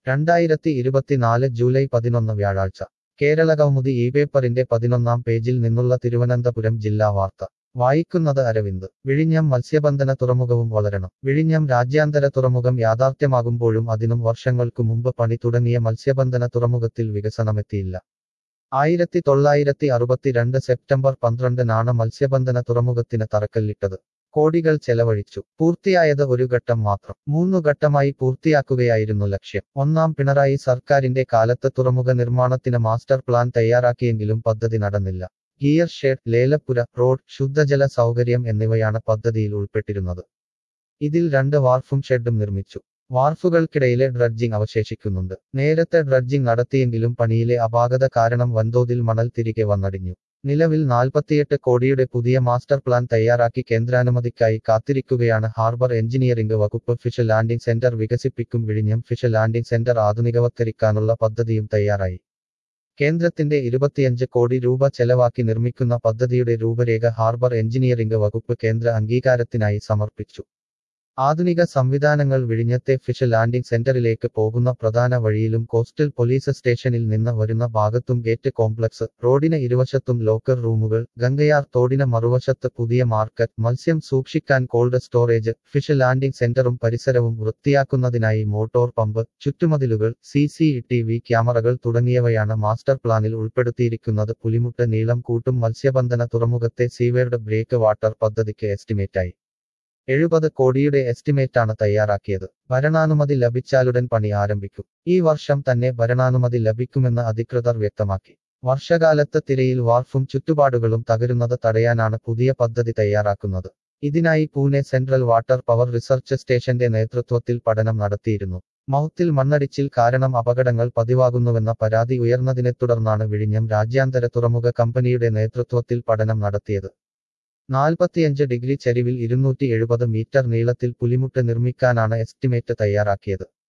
രണ്ടായിരത്തി ഇരുപത്തിനാല് ജൂലൈ പതിനൊന്ന് വ്യാഴാഴ്ച കേരള കൗമുദി ഈ പേപ്പറിന്റെ പതിനൊന്നാം പേജിൽ നിന്നുള്ള തിരുവനന്തപുരം ജില്ലാ വാർത്ത വായിക്കുന്നത് അരവിന്ദ് വിഴിഞ്ഞം മത്സ്യബന്ധന തുറമുഖവും വളരണം വിഴിഞ്ഞം രാജ്യാന്തര തുറമുഖം യാഥാർത്ഥ്യമാകുമ്പോഴും അതിനും വർഷങ്ങൾക്കു മുമ്പ് പണി തുടങ്ങിയ മത്സ്യബന്ധന തുറമുഖത്തിൽ വികസനമെത്തിയില്ല ആയിരത്തി തൊള്ളായിരത്തി അറുപത്തിരണ്ട് സെപ്റ്റംബർ പന്ത്രണ്ടിനാണ് മത്സ്യബന്ധന തുറമുഖത്തിന് തറക്കല്ലിട്ടത് കോടികൾ ചെലവഴിച്ചു പൂർത്തിയായത് ഒരു ഘട്ടം മാത്രം മൂന്നു ഘട്ടമായി പൂർത്തിയാക്കുകയായിരുന്നു ലക്ഷ്യം ഒന്നാം പിണറായി സർക്കാരിന്റെ കാലത്ത് തുറമുഖ നിർമ്മാണത്തിന് മാസ്റ്റർ പ്ലാൻ തയ്യാറാക്കിയെങ്കിലും പദ്ധതി നടന്നില്ല ഗിയർ ഷെഡ് ലേലപ്പുര റോഡ് ശുദ്ധജല സൗകര്യം എന്നിവയാണ് പദ്ധതിയിൽ ഉൾപ്പെട്ടിരുന്നത് ഇതിൽ രണ്ട് വാർഫും ഷെഡും നിർമ്മിച്ചു വാർഫുകൾക്കിടയിലെ ഡ്രഡ്ജിംഗ് അവശേഷിക്കുന്നുണ്ട് നേരത്തെ ഡ്രഡ്ജിംഗ് നടത്തിയെങ്കിലും പണിയിലെ അപാകത കാരണം വൻതോതിൽ മണൽ തിരികെ വന്നടിഞ്ഞു നിലവിൽ നാൽപ്പത്തിയെട്ട് കോടിയുടെ പുതിയ മാസ്റ്റർ പ്ലാൻ തയ്യാറാക്കി കേന്ദ്രാനുമതിക്കായി കാത്തിരിക്കുകയാണ് ഹാർബർ എഞ്ചിനീയറിംഗ് വകുപ്പ് ഫിഷ് ലാൻഡിംഗ് സെന്റർ വികസിപ്പിക്കും വിഴിഞ്ഞം ഫിഷ് ലാൻഡിംഗ് സെന്റർ ആധുനികവത്കരിക്കാനുള്ള പദ്ധതിയും തയ്യാറായി കേന്ദ്രത്തിന്റെ ഇരുപത്തിയഞ്ച് കോടി രൂപ ചെലവാക്കി നിർമ്മിക്കുന്ന പദ്ധതിയുടെ രൂപരേഖ ഹാർബർ എഞ്ചിനീയറിംഗ് വകുപ്പ് കേന്ദ്ര അംഗീകാരത്തിനായി സമർപ്പിച്ചു ആധുനിക സംവിധാനങ്ങൾ വിഴിഞ്ഞത്തെ ഫിഷ് ലാൻഡിംഗ് സെന്ററിലേക്ക് പോകുന്ന പ്രധാന വഴിയിലും കോസ്റ്റൽ പോലീസ് സ്റ്റേഷനിൽ നിന്ന് വരുന്ന ഭാഗത്തും ഗേറ്റ് കോംപ്ലക്സ് റോഡിന് ഇരുവശത്തും ലോക്കർ റൂമുകൾ ഗംഗയാർ തോടിന് മറുവശത്ത് പുതിയ മാർക്കറ്റ് മത്സ്യം സൂക്ഷിക്കാൻ കോൾഡ് സ്റ്റോറേജ് ഫിഷ് ലാൻഡിംഗ് സെന്ററും പരിസരവും വൃത്തിയാക്കുന്നതിനായി മോട്ടോർ പമ്പ് ചുറ്റുമതിലുകൾ സി സി ടി വി ക്യാമറകൾ തുടങ്ങിയവയാണ് മാസ്റ്റർ പ്ലാനിൽ ഉൾപ്പെടുത്തിയിരിക്കുന്നത് പുലിമുട്ട് നീളം കൂട്ടും മത്സ്യബന്ധന തുറമുഖത്തെ സീവേർഡ് ബ്രേക്ക് വാട്ടർ പദ്ധതിക്ക് എസ്റ്റിമേറ്റായി എഴുപത് കോടിയുടെ എസ്റ്റിമേറ്റാണ് തയ്യാറാക്കിയത് ഭരണാനുമതി ലഭിച്ചാലുടൻ പണി ആരംഭിക്കും ഈ വർഷം തന്നെ ഭരണാനുമതി ലഭിക്കുമെന്ന് അധികൃതർ വ്യക്തമാക്കി വർഷകാലത്ത് തിരയിൽ വാർഫും ചുറ്റുപാടുകളും തകരുന്നത് തടയാനാണ് പുതിയ പദ്ധതി തയ്യാറാക്കുന്നത് ഇതിനായി Pune central water power research സ്റ്റേഷന്റെ നേതൃത്വത്തിൽ പഠനം നടത്തിയിരുന്നു മൗത്തിൽ മണ്ണടിച്ചിൽ കാരണം അപകടങ്ങൾ പതിവാകുന്നുവെന്ന പരാതി ഉയർന്നതിനെ തുടർന്നാണ് വിഴിഞ്ഞം രാജ്യാന്തര തുറമുഖ കമ്പനിയുടെ നേതൃത്വത്തിൽ പഠനം നടത്തിയത് നാൽപ്പത്തിയഞ്ച് ഡിഗ്രി ചരിവിൽ ഇരുന്നൂറ്റി എഴുപത് മീറ്റർ നീളത്തിൽ പുലിമുട്ട് നിർമ്മിക്കാനാണ് എസ്റ്റിമേറ്റ് തയ്യാറാക്കിയത്